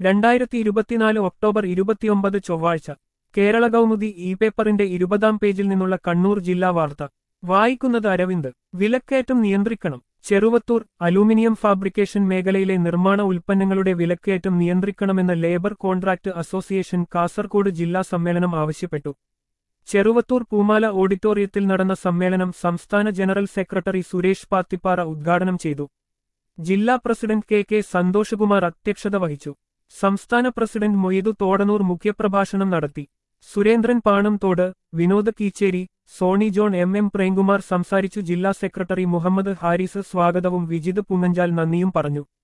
രണ്ടായിരത്തി ഇരുപത്തിനാല് ഒക്ടോബർ ഇരുപത്തിയൊമ്പത് ചൊവ്വാഴ്ച കേരള കൗമുദി ഇ പേപ്പറിന്റെ ഇരുപതാം പേജിൽ നിന്നുള്ള കണ്ണൂർ ജില്ലാ വാർത്ത വായിക്കുന്നത് അരവിന്ദ് വിലക്കയറ്റം നിയന്ത്രിക്കണം ചെറുവത്തൂർ അലൂമിനിയം ഫാബ്രിക്കേഷൻ മേഖലയിലെ നിർമ്മാണ ഉൽപ്പന്നങ്ങളുടെ വിലക്കയറ്റം നിയന്ത്രിക്കണമെന്ന് ലേബർ കോൺട്രാക്ട് അസോസിയേഷൻ കാസർകോട് ജില്ലാ സമ്മേളനം ആവശ്യപ്പെട്ടു ചെറുവത്തൂർ പൂമാല ഓഡിറ്റോറിയത്തിൽ നടന്ന സമ്മേളനം സംസ്ഥാന ജനറൽ സെക്രട്ടറി സുരേഷ് പാത്തിപ്പാറ ഉദ്ഘാടനം ചെയ്തു ജില്ലാ പ്രസിഡന്റ് കെ കെ സന്തോഷകുമാർ അധ്യക്ഷത വഹിച്ചു സംസ്ഥാന പ്രസിഡന്റ് മൊയ്തു തോടനൂർ മുഖ്യപ്രഭാഷണം നടത്തി Surendran Panamthode Vinod Keecheri Sony John M M Premkumar സംസാരിച്ചു ജില്ലാ സെക്രട്ടറി മുഹമ്മദ് ഹാരിസ് സ്വാഗതവും വിജിത് പുങ്ങഞ്ചാൽ നന്ദിയും പറഞ്ഞു